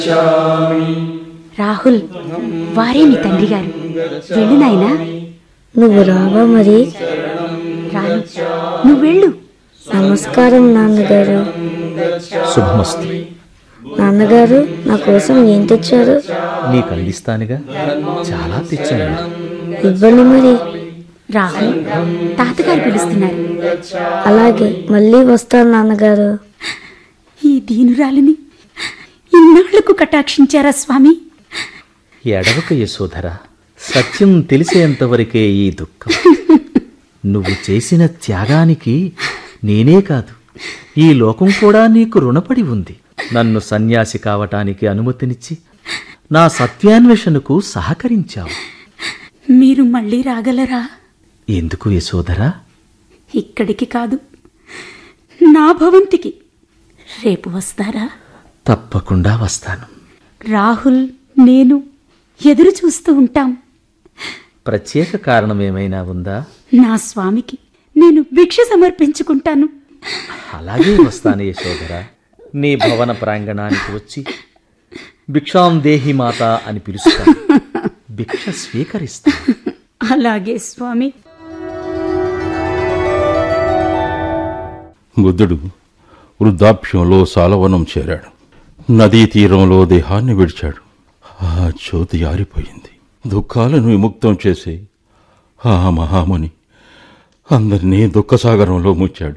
రాహుల్ వారే నీ తండ్రి గారు వెళ్ళు నాయనా నువ్వు రావా మరి రాను నువ్వు వెళ్ళు నమస్కారం నాన్నగారు శుభమస్తు నాన్నగారు నా కోసం ఏం తెచ్చారు నీకు అందిస్తానుగా చాలా తెచ్చాను ఇవ్వండి మరి రాహుల్ తాతగారు పిలుస్తున్నారు అలాగే మళ్ళీ వస్తాను నాన్నగారు ఈ దీనురాలిని ఇన్నాళ్లకు కటాక్షించారా స్వామి ఎడవక యశోధర సత్యం తెలిసేంతవరకే ఈ దుఃఖం నువ్వు చేసిన త్యాగానికి నేనే కాదు ఈ లోకం కూడా నీకు రుణపడి ఉంది నన్ను సన్యాసి కావటానికి అనుమతినిచ్చి నా సత్యాన్వేషణకు సహకరించావు మీరు మళ్ళీ రాగలరా ఎందుకు యశోధరా ఇక్కడికి కాదు నా భవంతికి రేపు వస్తారా తప్పకుండా వస్తాను రాహుల్ నేను ఎదురు చూస్తూ ఉంటాం ప్రత్యేక కారణమేమైనా ఉందా నా స్వామికి నేను భిక్ష సమర్పించుకుంటాను అలాగే వస్తాను యశోధర నీ భవన ప్రాంగణానికి వచ్చి భిక్షాం దేహి మాత అని పిలుస్తాను భిక్ష స్వీకరిస్తా అలాగే స్వామి బుద్ధుడు వృద్ధాప్యంలో సాలవనం చేరాడు నదీ తీరంలో దేహాన్ని విడిచాడు ఆ జ్యోతి ఆరిపోయింది దుఃఖాలను విముక్తం చేసి ఆ మహాముని అందరినీ దుఃఖసాగరంలో ముచ్చాడు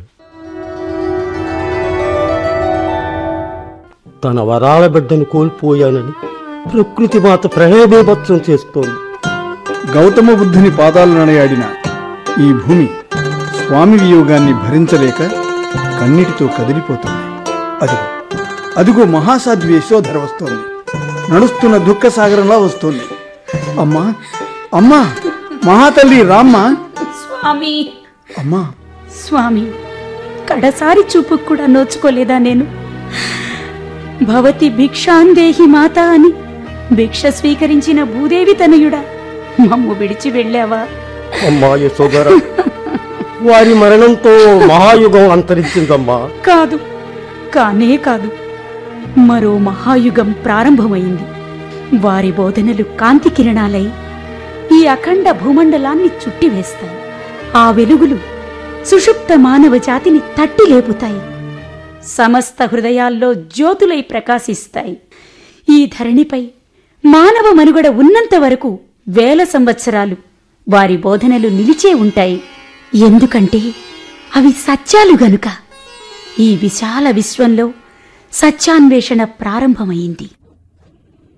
తన వరాల బిడ్డను కోల్పోయానని ప్రకృతి మాత ప్రణయబీభత్సం చేస్తోంది గౌతమ బుద్ధుని పాదాలు నడయాడిన ఈ భూమి స్వామి వియోగాన్ని భరించలేక కన్నీటితో కదిలిపోతుంది అదిగో అదిగో మహాసాధ్వి యశోధర వస్తోంది నడుస్తున్న దుఃఖ సాగరంలా వస్తోంది అమ్మా అమ్మా మహాతల్లి రామ్మ స్వామి అమ్మా స్వామి కడసారి చూపు కూడా నోచుకోలేదా నేను భవతి భిక్షాందేహి మాత అని భిక్ష స్వీకరించిన భూదేవి తనయుడా మమ్ము విడిచి వెళ్ళావా అమ్మా యశోదర వారి మరణంతో మహాయుగం అంతరించిందమ్మా కాదు కానే కాదు మరో మహాయుగం ప్రారంభమైంది వారి బోధనలు కాంతి కిరణాలై ఈ అఖండ భూమండలాన్ని చుట్టివేస్తాయి ఆ వెలుగులు సుషుప్త మానవ జాతిని తట్టి లేపుతాయి సమస్త హృదయాల్లో జ్యోతులై ప్రకాశిస్తాయి ఈ ధరణిపై మానవ మనుగడ ఉన్నంత వరకు వేల సంవత్సరాలు వారి బోధనలు నిలిచే ఉంటాయి ఎందుకంటే అవి సత్యాలు గనుక ఈ విశాల విశ్వంలో సత్యాన్వేషణ ప్రారంభమైంది